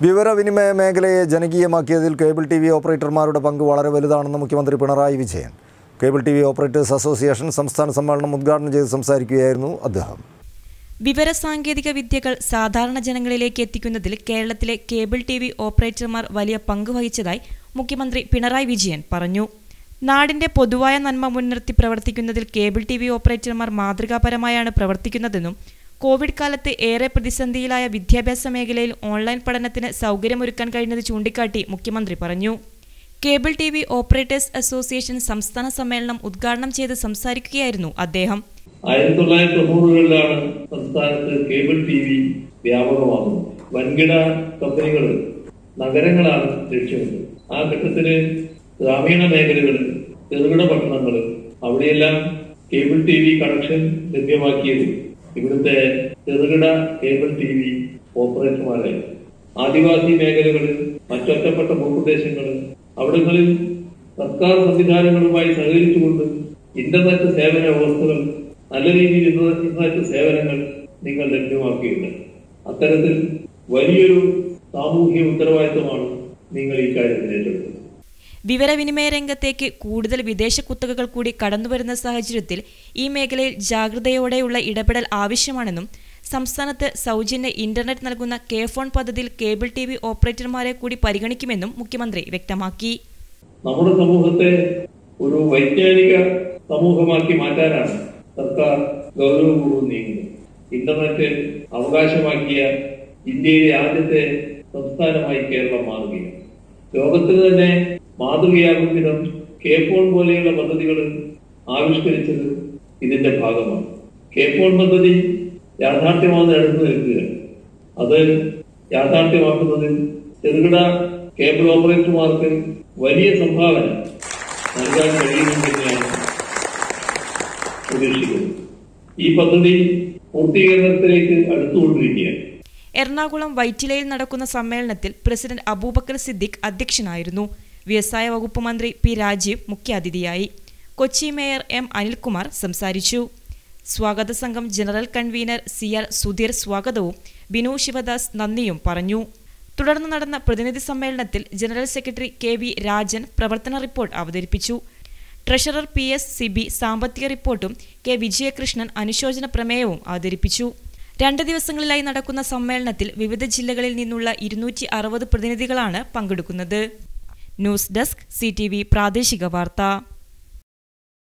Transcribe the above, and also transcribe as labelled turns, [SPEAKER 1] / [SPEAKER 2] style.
[SPEAKER 1] വിവരവിനിമയ മേഖലയെ ജനകീയമാക്കിയതിൽ cable T V ഓപ്പറേറ്റർമാരുടെ പങ്ക് വളരെ വലുതാണെന്ന് മുഖ്യമന്ത്രി Pinarayi Vijayan cable T V operators association സംസ്ഥാന സമ്മേളനം ഉദ്ഘാടനം ചെയ്ത് സംസാരിക്കുകയായിരുന്നു അദ്ദേഹം
[SPEAKER 2] വിവരസാങ്കേതിക വിദ്യകൾ സാധാരണ ജനങ്ങളിലേക്ക് എത്തിക്കുന്നതിൽ കേരളത്തിലെ കേബിൾ ടി വി ഓപ്പറേറ്റർമാർ വലിയ പങ്ക് വഹിച്ചതായി മുഖ്യമന്ത്രി പിണറായി വിജയൻ പറഞ്ഞു നാടിന്റെ പൊതുവായ നന്മ മുൻനിർത്തി പ്രവർത്തിക്കുന്നതിൽ കേബിൾ ടി വി ഓപ്പറേറ്റർമാർ മാതൃകാപരമായാണ് പ്രവർത്തിക്കുന്നതെന്നും കോവിഡ് കാലത്ത് ഏറെ പ്രതിസന്ധിയിലായ വിദ്യാഭ്യാസ മേഖലയിൽ ഓൺലൈൻ പഠനത്തിന് സൗകര്യമൊരുക്കാൻ കഴിഞ്ഞത് ചൂണ്ടിക്കാട്ടി മുഖ്യമന്ത്രി പറഞ്ഞു cable T V operators association സംസ്ഥാന സമ്മേളനം ഉദ്ഘാടനം ചെയ്ത് സംസാരിക്കുകയായിരുന്നു അദ്ദേഹം
[SPEAKER 3] ആയിരത്തി തൊള്ളായിരത്തി തൊണ്ണൂറുകളിലാണ് സംസ്ഥാനത്ത് കേബിൾ ടി വി വ്യാപകമാകുന്നത് വൻകിട കമ്പനികൾ നഗരങ്ങളാണ് ലക്ഷ്യമിട്ടത് ആ ഘട്ടത്തില് ഗ്രാമീണ മേഖലകളിൽ ചെറുകിട പട്ടണങ്ങൾ അവിടെയെല്ലാം കേബിൾ ടി വി കണക്ഷൻ ലഭ്യമാക്കിയത് ഇവിടുത്തെ ചെറുകിട കേബിൾ ടി വി ഓപ്പറേറ്റർമാരായി ആദിവാസി മേഖലകളിൽ മറ്റൊറ്റപ്പെട്ട ഭൂപ്രദേശങ്ങളിൽ അവിടങ്ങളിൽ സർക്കാർ സംവിധാനങ്ങളുമായി സഹകരിച്ചുകൊണ്ട് ഇന്റർനെറ്റ് സേവന വ്യവസ്ഥകൾ നല്ല രീതിയിൽ ഇന്റർനെറ്റ് ഇന്റർനെറ്റ് സേവനങ്ങൾ നിങ്ങൾ ലഭ്യമാക്കിയിട്ടുണ്ട് അത്തരത്തിൽ വലിയൊരു സാമൂഹ്യ ഉത്തരവാദിത്തമാണ് നിങ്ങൾ ഈ കാര്യത്തിൽ ഏറ്റെടുത്തത്
[SPEAKER 2] വിവരവിനിമയ രംഗത്തേക്ക് കൂടുതൽ വിദേശ കുത്തകകൾ കൂടി കടന്നുവരുന്ന സാഹചര്യത്തിൽ ഈ മേഖലയിൽ ജാഗ്രതയോടെയുള്ള ഇടപെടൽ ആവശ്യമാണെന്നും സംസ്ഥാനത്ത് സൗജന്യ ഇന്റർനെറ്റ് നൽകുന്ന കെ ഫോൺ പദ്ധതിയിൽ കേബിൾ ടി വി ഓപ്പറേറ്റർമാരെ കൂടി പരിഗണിക്കുമെന്നും മുഖ്യമന്ത്രി വ്യക്തമാക്കി
[SPEAKER 3] നമ്മുടെ സമൂഹത്തെ ഒരു വൈജ്ഞാനിക സമൂഹമാക്കി മാറ്റാനാണ് സർക്കാർ ഗൗരവപൂർവ്വം നീങ്ങുന്നത് ഇന്റർനെറ്റ് അവകാശമാക്കിയ ഇന്ത്യയിലെ ആദ്യത്തെ സംസ്ഥാനമായി കേരളം മാറുകയാണ് ലോകത്തിന് തന്നെ മാതൃകയാകും വിധം കെ ഫോൺ പോലെയുള്ള പദ്ധതികൾ ആവിഷ്കരിച്ചത് ഇതിന്റെ ഭാഗമാണ് കെ ഫോൺ പദ്ധതി യാഥാർത്ഥ്യമാകുന്ന അടുത്ത് നിൽക്കുകയാണ് അത് യാഥാർത്ഥ്യമാക്കുന്നതിൽ ചെറുകിട കേബിൾ ഓപ്പറേറ്റർമാർക്ക് വലിയ സംഭാവന നൽകാൻ കഴിയുമെന്ന് തന്നെയാണ് പ്രതീക്ഷിക്കുന്നത് ഈ പദ്ധതി പൂർത്തീകരണത്തിലേക്ക് അടുത്തുകൊണ്ടിരിക്കുകയാണ്
[SPEAKER 2] എറണാകുളം വൈറ്റിലയിൽ നടക്കുന്ന സമ്മേളനത്തിൽ പ്രസിഡന്റ് അബൂബക്കർ സിദ്ദിഖ് അധ്യക്ഷനായിരുന്നു വ്യവസായ വകുപ്പ് മന്ത്രി പി രാജീവ് മുഖ്യാതിഥിയായി കൊച്ചി മേയർ എം അനിൽകുമാർ സംസാരിച്ചു സ്വാഗത സംഘം general convener C R Sudheer സ്വാഗതവും ബിനു ശിവദാസ് നന്ദിയും പറഞ്ഞു തുടർന്ന് നടന്ന പ്രതിനിധി സമ്മേളനത്തിൽ general secretary K V Rajan പ്രവർത്തന റിപ്പോർട്ട് അവതരിപ്പിച്ചു ട്രഷറർ പി എസ് സിബി സാമ്പത്തിക റിപ്പോർട്ടും കെ വിജയകൃഷ്ണൻ അനുശോചന പ്രമേയവും അവതരിപ്പിച്ചു രണ്ട് ദിവസങ്ങളിലായി നടക്കുന്ന സമ്മേളനത്തിൽ വിവിധ ജില്ലകളിൽ നിന്നുള്ള ഇരുന്നൂറ്റി അറുപത് പ്രതിനിധികളാണ് പങ്കെടുക്കുന്നത് ന്യൂസ് ഡെസ്ക് സി പ്രാദേശിക വാർത്ത